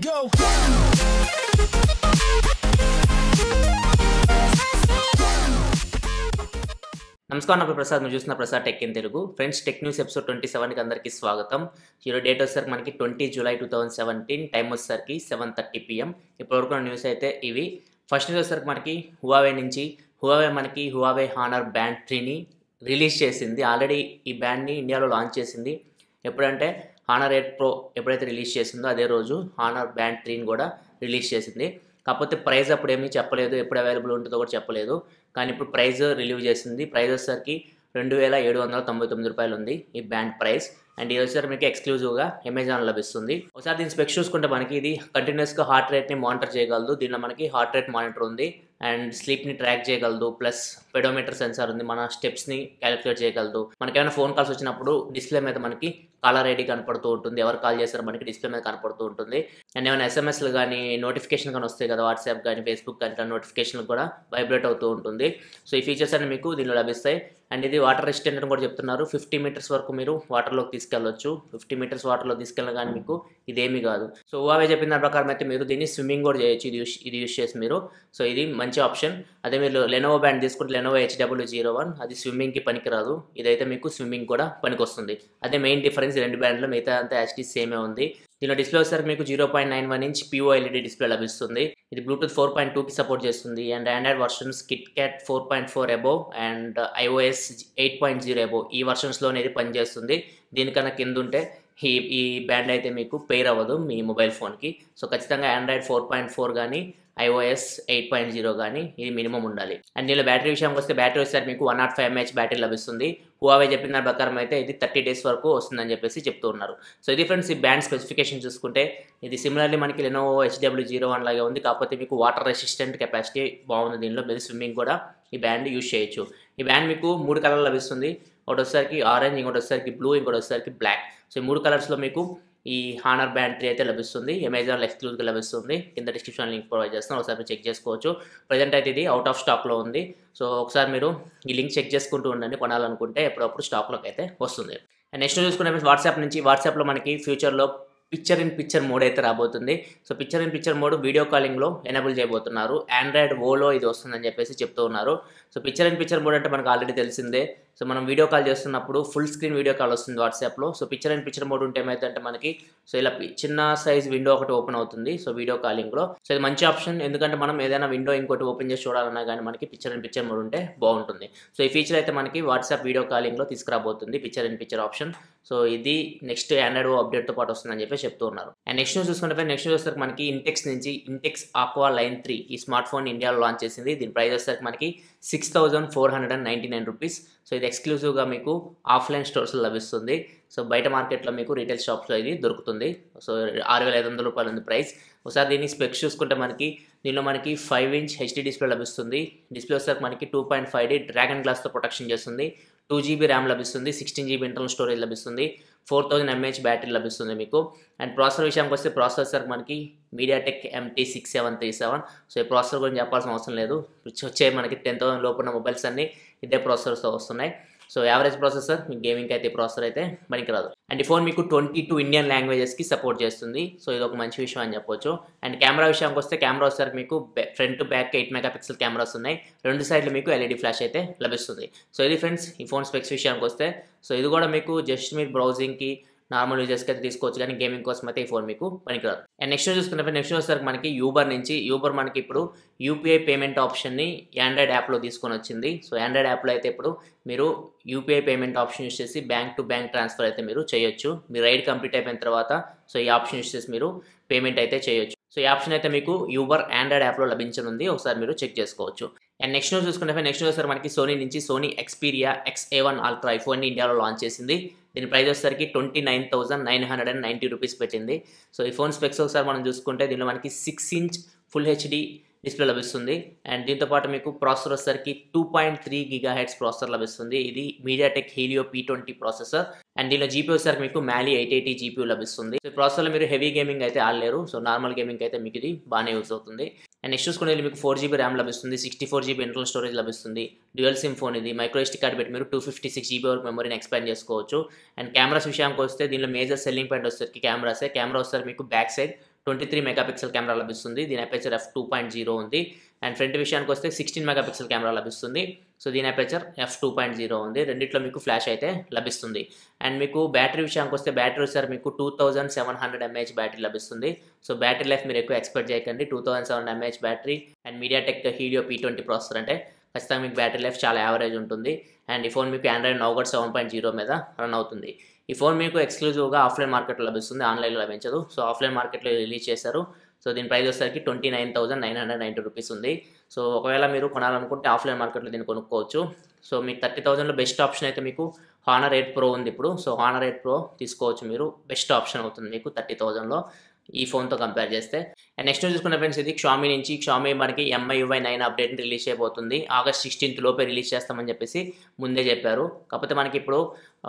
go. నమస్కారం నా పేరు ప్రసాద్ మీరు చూసిన Prasad tech in Telugu friends tech news episode twenty సెవెన్కి అందరికీ స్వాగతం ఈరోజు డేట్ వచ్చేసరికి మనకి twenty July two thousand seventeen time వచ్చేసరికి సెవెన్ థర్టీ పిఎం ఇప్పటివరకు ఉన్న న్యూస్ అయితే ఇవి ఫస్ట్ న్యూస్ వచ్చేసరికి మనకి హువావే నుంచి హువావే మనకి హువావే హానర్ బ్యాండ్ త్రీని రిలీజ్ చేసింది ఆల్రెడీ ఈ బ్యాండ్ని ఇండియాలో లాంచ్ చేసింది ఎప్పుడంటే హానర్ ఎయిట్ ప్రో ఎప్పుడైతే రిలీజ్ చేసిందో అదే రోజు హానర్ బ్యాండ్ త్రీని కూడా రిలీజ్ చేసింది కాకపోతే ప్రైస్ అప్పుడు ఏమీ చెప్పలేదు ఎప్పుడు అవైలబుల్ ఉంటుందో కూడా చెప్పలేదు కానీ ఇప్పుడు ప్రైస్ రిలీవ్ చేసింది ప్రైస్ వచ్చేసరికి రెండు వేల ఏడు వందల తొంభై తొమ్మిది రూపాయలు ఉంది ఈ బ్యాండ్ ప్రైస్ అండ్ ఇది వచ్చేసరికి మీకు ఎక్స్క్లూజివ్గా అమెజాన్ లభిస్తుంది ఒకసారి దీని స్పెక్స్ చూసుకుంటే మనకి ఇది కంటిన్యూస్గా హార్ట్ రేట్ని మానిటర్ చేయగలదు దీనిలో మనకి హార్ట్ రేట్ మానిటర్ ఉంది అండ్ స్లీప్ని ట్రాక్ చేయగలదు ప్లస్ పెడోమీటర్ సెన్సార్ ఉంది మన స్టెప్స్ని క్యాలిక్యులేట్ చేయగలదు మనకి ఏమైనా ఫోన్ కాల్స్ వచ్చినప్పుడు డిస్ప్లే మీద మనకి కాలర్ ఐడి కనపడుతూ ఉంటుంది ఎవరు కాల్ చేస్తారో మనకి డిస్ప్లే మీద కనపడుతూ ఉంటుంది అండ్ ఏమైనా ఎస్ఎంఎస్లు కానీ నోటిఫికేషన్ కానీ వస్తాయి కదా వాట్సాప్ కానీ ఫేస్బుక్ కానీ ఇట్లా నోటిఫికేషన్లు కూడా వైబ్రేట్ అవుతూ ఉంటుంది సో ఈ ఫీచర్స్ అన్ని మీకు దీనిలో లభిస్తాయి అండ్ ఇది వాటర్ రెసిస్టెంట్ అని కూడా చెప్తున్నారు ఫిఫ్టీ మీటర్స్ వరకు మీరు వాటర్లోకి తీసుకెళ్ళొచ్చు ఫిఫ్టీ మీటర్స్ వాటర్లో తీసుకెళ్ళిన కానీ మీకు ఇదేమీ కాదు సో ఓవే చెప్పిన దాని ప్రకారం అయితే మీరు దీన్ని స్విమ్మింగ్ కూడా చేయొచ్చు ఇది యూస్ ఇది యూస్ చేసి మీరు సో ఇది మంచి ఆప్షన్ అదే మీరు లెనోవో బ్యాండ్ తీసుకుంటే లెనోవో హెచ్డబ్ల్యూ జీరో వన్ అది స్విమ్మింగ్కి పనికిరాదు ఇదైతే మీకు స్విమ్మింగ్ కూడా పనికొస్తుంది అదే మెయిన్ డిఫరెన్స్ ఈ రెండు బ్యాండ్లో మిగతా అంతా యాక్చువల్లీ సేమే ఉంది దీనిలో డిస్ప్లే వచ్చేసరికి మీకు zero point nine one inch PO LED display లభిస్తుంది ఇది బ్లూటూత్ ఫోర్ పాయింట్ టూకి సపోర్ట్ చేస్తుంది and Android versions KitKat four point four above and iOS eight point zero above ఈ వర్షన్స్లోనే ఇది పనిచేస్తుంది దీనికన్నా కింద ఉంటే ఈ ఈ బ్యాండ్ అయితే మీకు పేర్ అవ్వదు మీ మొబైల్ ఫోన్కి సో ఖచ్చితంగా ఆండ్రాయిడ్ ఫోర్ పాయింట్ ఫోర్ కానీ ఐఓఎస్ ఎయిట్ పాయింట్ జీరో కానీ ఇది మినిమం ఉండాలి అండ్ దీనిలో బ్యాటరీ విషయానికి వస్తే బ్యాటరీ వచ్చేసరికి మీకు one naught five MH battery లభిస్తుంది హువావే చెప్పిన దాని ప్రకారం అయితే ఇది థర్టీ డేస్ వరకు వస్తుందని చెప్పేసి చెప్తూ ఉన్నారు సో ఇది ఫ్రెండ్స్ ఈ బ్యాండ్ స్పెసిఫికేషన్ చూసుకుంటే ఇది సిమిలర్లీ మనకి లెనోవో హెచ్డబ్ల్యూ జీరో వన్ లాగే ఉంది కాకపోతే మీకు వాటర్ రెసిస్టెంట్ కెపాసిటీ బాగుంది దీనిలో మీరు స్విమ్మింగ్ కూడా ఈ బ్యాండ్ యూజ్ చేయొచ్చు ఈ బ్యాండ్ మీకు మూడు కలర్లు లభిస్తుంది ఒకటి వచ్చేసరికి ఆరెంజ్ ఇంకోటి వచ్చేసరికి బ్లూ ఇంకోటి వచ్చేసరికి బ్లాక్ సో ఈ మూడు కలర్స్లో మీకు ఈ హానర్ బ్యాండ్ త్రీ అయితే లభిస్తుంది అమెజాన్లో ఎక్స్క్లూజివ్గా లభిస్తుంది కింద డిస్క్రిప్షన్ లింక్ ప్రొవైడ్ చేస్తాను ఒకసారి మీరు చెక్ చేసుకోవచ్చు ప్రజెంట్ అయితే ఇది అవుట్ ఆఫ్ స్టాక్లో ఉంది సో ఒకసారి మీరు ఈ లింక్ చెక్ చేసుకుంటూ ఉండండి కొనాలనుకుంటే ఎప్పుడప్పుడు స్టాక్లోకి అయితే వస్తుంది అండ్ నెక్స్ట్ చూసుకునే వాట్సాప్ నుంచి వాట్సాప్లో మనకి ఫ్యూచర్లో పిక్చర్ ఇన్ పిక్చర్ మోడ్ అయితే రాబోతుంది so picture in picture mode video కాలింగ్లో ఎనేబుల్ చేయబోతున్నారు ఆండ్రాయిడ్ ఓలో ఇది వస్తుందని చెప్పేసి చెప్తూ ఉన్నారు so picture in picture mode అంటే మనకు ఆల్రెడీ తెలిసిందే సో మనం వీడియో కాల్ చేస్తున్నప్పుడు ఫుల్ స్క్రీన్ వీడియో కాల్ వస్తుంది వాట్సాప్లో so picture in picture mode ఉంటే ఏమైందంటే మనకి సో ఇలా పి- చిన్న సైజ్ విండో ఒకటి ఓపెన్ అవుతుంది సో వీడియో కాలింగ్లో సో ఇది మంచి ఆప్షన్ ఎందుకంటే మనం ఏదైనా విండో ఇంకోటి ఓపెన్ చేసి చూడాలన్నా కానీ మనకి పిక్చర్ ఇన్ పిక్చర్ మోడ్ ఉంటే బాగుంటుంది సో ఈ ఫీచర్ అయితే మనకి వాట్సాప్ వీడియో కాలింగ్లో తీసుకురాబోతుంది picture in picture option so ఇది నెక్స్ట్ ఆండ్రాయిడ్ అప్డేట్తో పాటు వస్తుందని చెప్పి చెప్తూ ఉన్నారు అండ్ నెక్స్ట్ న్యూస్ చూసుకుంటే నెక్స్ట్ న్యూస్ వచ్చేసరికి మనకి ఇంటెక్స్ నుంచి ఇంటెక్స్ ఆక్వా లైన్ త్రీ ఈ స్మార్ట్ ఫోన్ ఇండియాలో లాంచ్ చేసింది దీని ప్రైస్ వచ్చేసరికి మనకి six thousand four hundred and ninety nine rupees so ఇది ఎక్స్క్లూజివ్గా మీకు ఆఫ్లైన్ స్టోర్స్లో లభిస్తుంది సో బయట మార్కెట్లో మీకు రీటైల్ షాప్స్లో ఇది దొరుకుతుంది సో ఆరు వేల ఐదు వందల రూపాయలు ఉంది ప్రైస్ ఒకసారి దీన్ని స్పెక్స్ చూసుకుంటే మనకి దీనిలో మనకి ఫైవ్ ఇంచ్ హెచ్డీ డిస్ప్లే లభిస్తుంది డిస్ప్లే వచ్చేసరికి మనకి two point five D Dragon గ్లాస్తో ప్రొటెక్షన్ చేస్తుంది టూ జీబీ ర్యామ్ లభిస్తుంది సిక్స్టీన్ జీబీ ఇంటర్నల్ స్టోరేజ్ లభిస్తుంది ఫోర్ థౌజండ్ ఎంఏహెచ్ బ్యాటరీ లభిస్తుంది మీకు అండ్ ప్రాసెసర్ విషయానికి వస్తే ప్రాసెసర్ మనకి MediaTek MT six seven three seven so ఈ ప్రాసెసర్ గురించి చెప్పాల్సిన అవసరం లేదు వచ్చే మనకి టెన్ థౌసండ్ లోపు ఉన్న మొబైల్స్ అన్ని ఇదే ప్రాసెసర్స్తో వస్తున్నాయి సో యావరేజ్ ప్రాసెసర్ మీ గేమింగ్ అయితే ప్రాసెసర్ అయితే పనికిరాదు అండ్ ఈ ఫోన్ మీకు ట్వంటీ టూ ఇండియన్ లాంగ్వేజెస్కి సపోర్ట్ చేస్తుంది సో ఇది ఒక మంచి విషయం అని చెప్పొచ్చు అండ్ కెమెరా విషయానికి వస్తే కెమెరా వచ్చేసరికి మీకు front back eight megapixel cameras ఉన్నాయి రెండు సైడ్లు మీకు ఎల్ఈడి ఫ్లాష్ అయితే లభిస్తుంది సో ఇది ఫ్రెండ్స్ ఈ ఫోన్ స్పెక్స్ విషయానికి వస్తే సో ఇది కూడా మీకు జస్ట్ మీరు బ్రౌజింగ్కి నార్మల్ యూజర్స్కి అయితే తీసుకోవచ్చు కానీ గేమింగ్ కోసం అయితే ఈ ఫోన్ మీకు పనికిరాదు అండ్ నెక్స్ట్ చూసుకున్నప్పుడు నెక్స్ట్ వచ్చేసరికి మనకి యూబర్ నుంచి యూబర్ మనకి ఇప్పుడు యూపీఐ పేమెంట్ ఆప్షన్ని ఆండ్రాయిడ్ యాప్లో తీసుకొని వచ్చింది సో ఆండ్రాయిడ్ యాప్లో అయితే ఇప్పుడు మీరు యూపీఐ పేమెంట్ ఆప్షన్ యూస్ చేసి బ్యాంక్ టు బ్యాంక్ ట్రాన్స్ఫర్ అయితే మీరు చేయొచ్చు మీ రైడ్ కంప్లీట్ అయిపోయిన తర్వాత సో ఈ ఆప్షన్ యూస్ చేసి మీరు పేమెంట్ అయితే చేయొచ్చు సో ఈ ఆప్షన్ అయితే మీకు యూబర్ ఆండ్రాయిడ్ యాప్లో లభించనుంది ఒకసారి మీరు చెక్ చేసుకోవచ్చు అండ్ నెక్స్ట్ న్యూస్ చూసుకుంటే నెక్స్ట్ న్యూస్ మనకి సోనీ నుంచి Sony Xperia X A one ultra ఐఫోన్ని ఇండియాలో లాంచ్ చేసింది దీని ప్రైస్ వచ్చేసరికి twenty nine thousand nine hundred and ninety rupees పెట్టింది సో ఈ ఫోన్ స్పెక్స్ ఒకసారి మనం చూసుకుంటే దీనిలో మనకి six inch full HD display లభిస్తుంది అండ్ దీంతో పాటు మీకు ప్రాసెసర్ వచ్చేసరికి two point three gigahertz processor లభిస్తుంది ఇది MediaTek Helio P twenty processor and దీనిలో జీపీ వచ్చేసరికి మీకు మ్యాలీ ఎయిట్ ఎయిటీ జీపీ లభిస్తుంది సో ప్రాసెసర్లో మీరు హెవీ గేమింగ్ అయితే ఆడలేరు సో నార్మల్ గేమింగ్ అయితే మీకు ఇది బాగానే యూస్ అవుతుంది అండ్ నెక్స్ట్ చూసుకునే మీకు ఫోర్ జీబీ ర్యామ్ లభిస్తుంది sixty four GB internal storage లభిస్తుంది డ్యూయల్ సిమ్ ఫోన్ ఇది మైక్రో ఎస్టీ కార్డ్ పెట్టి మీరు టూ ఫిఫ్టీ సిక్స్ జీబీ వరకు మెమరీని ఎక్స్పాండ్ చేసుకోవచ్చు అండ్ కెమెరాస్ విషయానికి వస్తే దీనిలో మేజర్ సెల్లింగ్ పాయింట్ వచ్చేసరికి కెమెరాసే కెమెరా వస్తారు మీకు back side twenty three megapixel camera లభిస్తుంది దీని aperture F two point zero ఉంది అండ్ ఫ్రంట్ విషయానికి వస్తే సిక్స్టీన్ మెగాపిక్సెల్ కెమెరా లభిస్తుంది సో దీని aperture F two point zero ఉంది రెండిట్లో మీకు ఫ్లాష్ అయితే లభిస్తుంది అండ్ మీకు బ్యాటరీ విషయానికి వస్తే బ్యాటరీ సార్ మీకు two thousand seven hundred mAh battery లభిస్తుంది సో బ్యాటరీ లైఫ్ మీరు ఎక్కువ ఎక్స్పెక్ట్ చేయకండి two thousand seven mAh battery and MediaTek Helio P twenty processor అంటే ఖచ్చితంగా మీకు బ్యాటరీ లైఫ్ చాలా యావరేజ్ ఉంటుంది అండ్ ఈ ఫోన్ మీకు Android Nougat seven point zero మీద రన్ అవుతుంది ఈ ఫోన్ మీకు ఎక్స్క్లూజివ్గా ఆఫ్లైన్ మార్కెట్లో లభిస్తుంది ఆన్లైన్లో లభించదు సో ఆఫ్లైన్ మార్కెట్లో రిలీజ్ చేశారు సో దీని ప్రైస్ వచ్చేసరికి twenty nine thousand nine hundred ninety rupees ఉంది సో ఒకవేళ మీరు కొనాలనుకుంటే ఆఫ్లైన్ మార్కెట్లో దీన్ని కొనుక్కోవచ్చు సో మీకు థర్టీ థౌసండ్లో బెస్ట్ ఆప్షన్ అయితే మీకు హానర్ ఎయిట్ ప్రో ఉంది ఇప్పుడు సో హానర్ ఎయిట్ ప్రో తీసుకోవచ్చు మీరు బెస్ట్ ఆప్షన్ అవుతుంది మీకు థర్టీ థౌసండ్లో ఈ ఫోన్తో కంపేర్ చేస్తే అండ్ నెక్స్ట్ చూసుకున్న ఫ్రెండ్స్ ఇది క్షామీ నుంచి క్షామీ మనకి ఎంఐయువై నైన్ అప్డేట్ని రిలీజ్ చేయబోతుంది ఆగస్ట్ సిక్స్టీన్త్ లోపే రిలీజ్ చేస్తామని చెప్పేసి ముందే చెప్పారు కాకపోతే మనకి ఇప్పుడు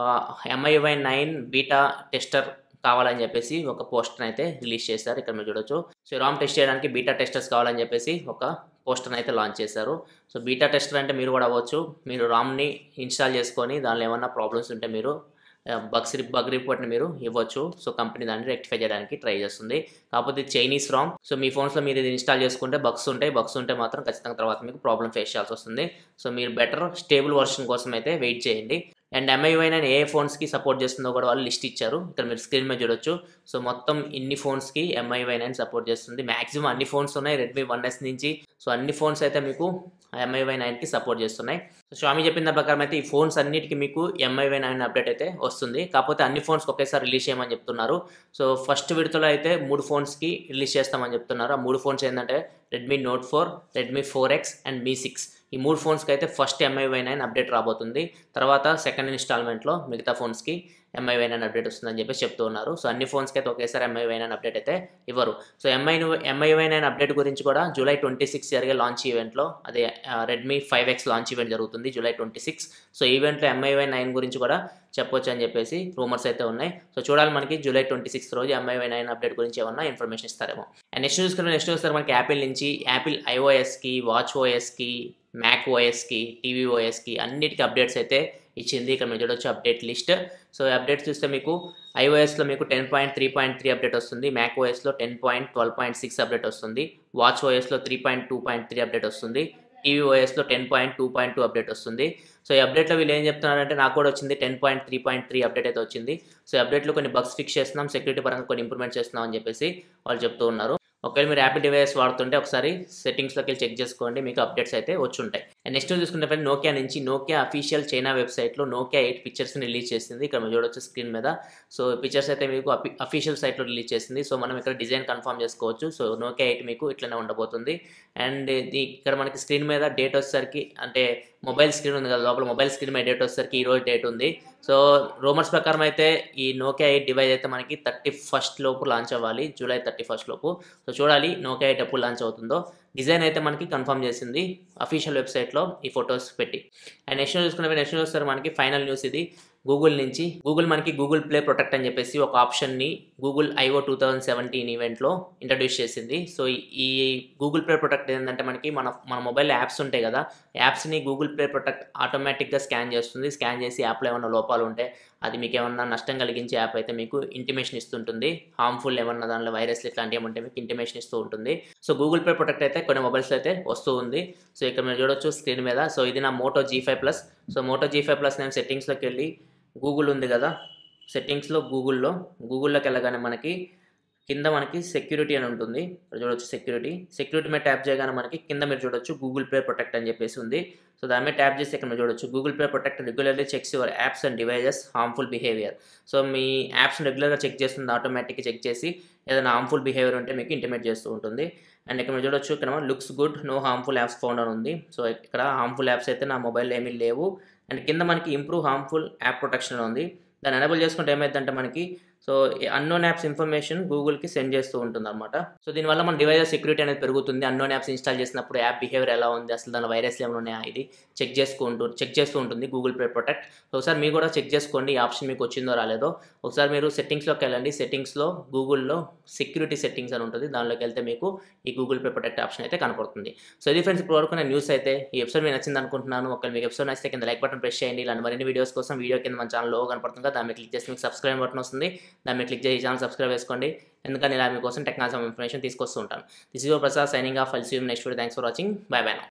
ఎంఐయువై నైన్ బీటా టెస్టర్ కావాలని చెప్పేసి ఒక పోస్టర్ అయితే రిలీజ్ చేశారు ఇక్కడ మీరు చూడొచ్చు సో రామ్ టెస్ట్ చేయడానికి బీటా టెస్టర్స్ కావాలని చెప్పేసి ఒక పోస్టర్ అయితే లాంచ్ చేశారు సో బీటా టెస్టర్ అంటే మీరు కూడా అవ్వచ్చు మీరు రామ్ని ఇన్స్టాల్ చేసుకొని దానిలో ఏమన్నా ప్రాబ్లమ్స్ ఉంటే మీరు బగ్స్ బగ్ రిపోర్ట్ని మీరు ఇవ్వచ్చు సో కంపెనీ దాన్ని రెక్టిఫై చేయడానికి ట్రై చేస్తుంది కాకపోతే చైనీస్ రామ్ సో మీ ఫోన్స్లో మీరు ఇది ఇన్స్టాల్ చేసుకుంటే బగ్స్ ఉంటాయి బగ్స్ ఉంటే మాత్రం ఖచ్చితంగా తర్వాత మీకు ప్రాబ్లం ఫేస్ చేయాల్సి వస్తుంది సో మీరు బెటర్ స్టేబుల్ వర్షన్ కోసం అయితే వెయిట్ చేయండి అండ్ ఎంఐవై నైన్ ఏ ఫోన్స్కి సపోర్ట్ చేస్తుందో కూడా వాళ్ళు లిస్ట్ ఇచ్చారు ఇక్కడ మీరు స్క్రీన్ మీద చూడొచ్చు సో మొత్తం ఇన్ని ఫోన్స్కి ఎంఐవై నైన్ సపోర్ట్ చేస్తుంది మాక్సిమం అన్ని ఫోన్స్ ఉన్నాయి రెడ్మీ వన్ ఎస్ నుంచి సో అన్ని ఫోన్స్ అయితే మీకు ఎంఐవై నైన్కి సపోర్ట్ చేస్తున్నాయి సో స్వామి చెప్పిన దాని ప్రకారం అయితే ఈ ఫోన్స్ అన్నిటికీ మీకు ఎంఐవై నైన్ అప్డేట్ అయితే వస్తుంది కాకపోతే అన్ని ఫోన్స్కి ఒకేసారి రిలీజ్ చేయమని చెప్తున్నారు సో ఫస్ట్ విడతలో అయితే మూడు ఫోన్స్కి రిలీజ్ చేస్తామని చెప్తున్నారు ఆ మూడు ఫోన్స్ ఏంటంటే Redmi Note four Redmi four X and Mi six ఈ మూడు ఫోన్స్కి అయితే ఫస్ట్ ఎంఐవై నైన్ అప్డేట్ రాబోతుంది తర్వాత సెకండ్ ఇన్స్టాల్మెంట్లో మిగతా ఫోన్స్కి ఎంఐవై నైన్ అప్డేట్ వస్తుందని చెప్పేసి చెప్తూ ఉన్నారు సో అన్ని ఫోన్స్కి అయితే ఒకేసారి ఎంఐవై నైన్ అప్డేట్ అయితే ఇవ్వరు so Mi MIUI nine update గురించి కూడా జూలై ట్వంటీ సిక్స్ జరిగే లాంచ్ ఈవెంట్లో అదే Redmi five X launch event జరుగుతుంది జూలై ట్వంటీ సిక్స్ సో ఈవెంట్లో ఎంఐవై నైన్ గురించి కూడా చెప్పొచ్చు అని చెప్పేసి రూమర్స్ అయితే ఉన్నాయి సో చూడాలి మనకి జూలై ట్వంటీ సిక్స్ రోజు ఎంఐవై నైన్ అప్డేట్ గురించి ఏమన్నా ఇన్ఫర్మేషన్ ఇస్తారేమో అండ్ నెక్స్ట్ చూసుకున్న నెక్స్ట్ చూస్తారు మనకి యాపిల్ నుంచి యాపిల్ ఐఓఎస్కి వాచ్ ఓఎస్కి మ్యాక్ ఓఎస్కి టీవీ ఓఎస్కి అన్నిటికీ అప్డేట్స్ అయితే ఇచ్చింది ఇక్కడ మీరు చూడొచ్చు అప్డేట్ లిస్ట్ సో అప్డేట్స్ చూస్తే మీకు ఐఓఎస్లో మీకు ten point three point three update వస్తుంది మ్యాక్ ఓఎస్లో ten point twelve point six update వస్తుంది వాచ్ ఓఎస్లో three point two point three update వస్తుంది టీవీ ఓఎస్లో ten point two point two update వస్తుంది సో ఈ అప్డేట్లో వీళ్ళు ఏం చెప్తున్నారంటే నాకు కూడా వచ్చింది ten point three point three update అయితే వచ్చింది సో ఈ అప్డేట్లో కొన్ని బగ్స్ ఫిక్స్ చేస్తున్నాం సెక్యూరిటీ పరంగా కొన్ని ఇంప్రూవ్మెంట్ చేస్తున్నాం అని చెప్పేసి వాళ్ళు చెప్తూ ఉన్నారు ఒకవేళ మీరు యాపిల్ డివైస్ వాడుతుంటే ఒకసారి సెట్టింగ్స్లోకి వెళ్ళి చెక్ చేసుకోండి మీకు అప్డేట్స్ అయితే వచ్చి ఉంటాయి అండ్ నెక్స్ట్ చూసుకుంటే ఫ్రెండ్ నోకియా నుంచి నోకియా అఫీషియల్ చైనా వెబ్సైట్లో నోకియా ఎయిట్ పిక్చర్స్ని రిలీజ్ చేసింది ఇక్కడ మీరు చూడొచ్చు స్క్రీన్ మీద సో పిక్చర్స్ అయితే మీకు అఫీషియల్ సైట్లో రిలీజ్ చేసింది సో మనం ఇక్కడ డిజైన్ కన్ఫర్మ్ చేసుకోవచ్చు సో నోకియా ఎయిట్ మీకు ఇట్లనే ఉండబోతుంది అండ్ ఇక్కడ మనకి స్క్రీన్ మీద డేట్ వచ్చేసరికి అంటే మొబైల్ స్క్రీన్ ఉంది కదా లోపల మొబైల్ స్క్రీన్ మీద డేట్ వచ్చేసరికి ఈ రోజు డేట్ ఉంది సో రూమర్స్ ప్రకారం అయితే ఈ నోకియా ఎయిట్ డివైస్ అయితే మనకి థర్టీ ఫస్ట్ లోపు లాంచ్ అవ్వాలి జూలై థర్టీ ఫస్ట్ లోపు సో చూడాలి నోకియా ఎయిట్ ఎప్పుడు లాంచ్ అవుతుందో డిజైన్ అయితే మనకి కన్ఫర్మ్ చేసింది అఫీషియల్ వెబ్సైట్లో ఈ ఫొటోస్ పెట్టి అండ్ నెక్స్ట్ చూసుకున్న నెక్స్ట్ చూస్తారు మనకి ఫైనల్ న్యూస్ ఇది గూగుల్ నుంచి గూగుల్ మనకి గూగుల్ ప్లే ప్రొటెక్ట్ అని చెప్పేసి ఒక ఆప్షన్ని Google IO two thousand seventeen ఈవెంట్లో ఇంట్రడ్యూస్ చేసింది సో ఈ గూగుల్ ప్లే ప్రొటెక్ట్ ఏంటంటే మనకి మన మన మొబైల్ యాప్స్ ఉంటాయి కదా యాప్స్ని గూగుల్ ప్లే ప్రొటెక్ట్ ఆటోమేటిక్గా స్కాన్ చేస్తుంది స్కాన్ చేసి యాప్లో ఏమైనా లోపాలు ఉంటే అది మీకు ఏమన్నా నష్టం కలిగించే యాప్ అయితే మీకు ఇంటిమేషన్ ఇస్తుంటుంది హార్మ్ఫుల్ ఏమన్నా దానిలో వైరస్లు ఇట్లాంటివి ఏమంటే మీకు ఇంటిమేషన్ ఇస్తూ ఉంటుంది సో గూగుల్ పే ప్రొటెక్ట్ అయితే కొన్ని మొబైల్స్ అయితే వస్తూ ఉంది సో ఇక్కడ మీరు చూడొచ్చు స్క్రీన్ మీద సో ఇది నా Moto G five plus so Moto G five plus నేను సెట్టింగ్స్లోకి వెళ్ళి గూగుల్ ఉంది కదా సెట్టింగ్స్లో గూగుల్లో గూగుల్లోకి వెళ్ళగానే మనకి కింద మనకి సెక్యూరిటీ అని ఉంటుంది ఇక్కడ చూడొచ్చు సెక్యూరిటీ సెక్యూరిటీ మీద ట్యాప్ చేయగానే మనకి కింద మీరు చూడొచ్చు గూగుల్ పే ప్రొటెక్ట్ అని చెప్పేసి ఉంది సో దాని మీద ట్యాప్ చేసి ఇక్కడ మీరు చూడొచ్చు Google Play Protect regularly checks your apps and devices harmful behaviour so మీ యాప్స్ని రెగ్యులర్గా చెక్ చేస్తుంది ఆటోమేటిక్గా చెక్ చేసి ఏదైనా హార్మ్ఫుల్ బిహేవియర్ ఉంటే మీకు ఇంటిమేట్ చేస్తూ ఉంటుంది అండ్ ఇక్కడ మీరు చూడొచ్చు ఇక్కడ looks good no harmful apps found అని ఉంది సో ఇక్కడ హార్మ్ఫుల్ యాప్స్ అయితే నా మొబైల్ ఏమీ లేవు అండ్ కింద మనకి ఇంప్రూవ్ హార్మ్ఫుల్ యాప్ ప్రొటెక్షన్ ఉంది దాన్ని ఎనేబుల్ చేసుకుంటే ఏమైందంటే మనకి సో అన్నోన్ యాప్స్ ఇన్ఫర్మేషన్ గూగుల్కి సెండ్ చేస్తూ ఉంటుంది అనమాట సో దీనివల్ల మన డివైస్ సెక్యూరిటీ అనేది పెరుగుతుంది అన్నోన్ యాప్స్ ఇన్స్టాల్ చేసినప్పుడు యాప్ బిహేవియర్ ఎలా ఉంది అసలు దాని వైరస్ ఏమైనా ఉన్నాయా ఇది చెక్ చేసుకుంటూ చెక్ చేస్తూ ఉంటుంది గూగుల్ పే ప్రొటెక్ట్ ఒకసారి మీరు కూడా చెక్ చేసుకోండి ఈ ఆప్షన్ మీకు వచ్చిందో రాలేదో ఒకసారి మీరు సెట్టింగ్స్లోకి వెళ్ళండి సెట్టింగ్స్లో గూగుల్లో సెక్యూరిటీ సెట్టింగ్స్ అని ఉంటుంది దానిలోకి వెళ్తే మీకు ఈ గూగుల్ పే ప్రొటెక్ట్ ఆప్షన్ అయితే కనపడుతుంది సో ఇది ఫ్రెండ్స్ ఇప్పుడు వరకు నేను న్యూస్ అయితే ఈ ఎపిసోడ్ మీకు నచ్చింది అనుకుంటున్నాను ఒకవేళ మీకు ఎపిసోడ్ నచ్చితే కింద లైక్ బటన్ ప్రెస్ చేయండి ఇలాంటి మరిన్ని వీడియోస్ కోసం వీడియో కింద మన ఛానల్ లో కనపడుతుంది కదా దాన్ని క్లిక్ చేసి మీకు సబ్స్క్రైబ్ బటన్ వస్తుంది దాని మీద క్లిక్ చేసి ఛానల్ సబ్స్క్రైబ్ చేసుకోండి ఎందుకంటే ఇలా మీకోసం టెక్నాలజీ ఇన్ఫర్మేషన్ తీసుకొస్తూ ఉంటాను this is your Prasad signing off ఫల్సీ next video thanks for watching bye by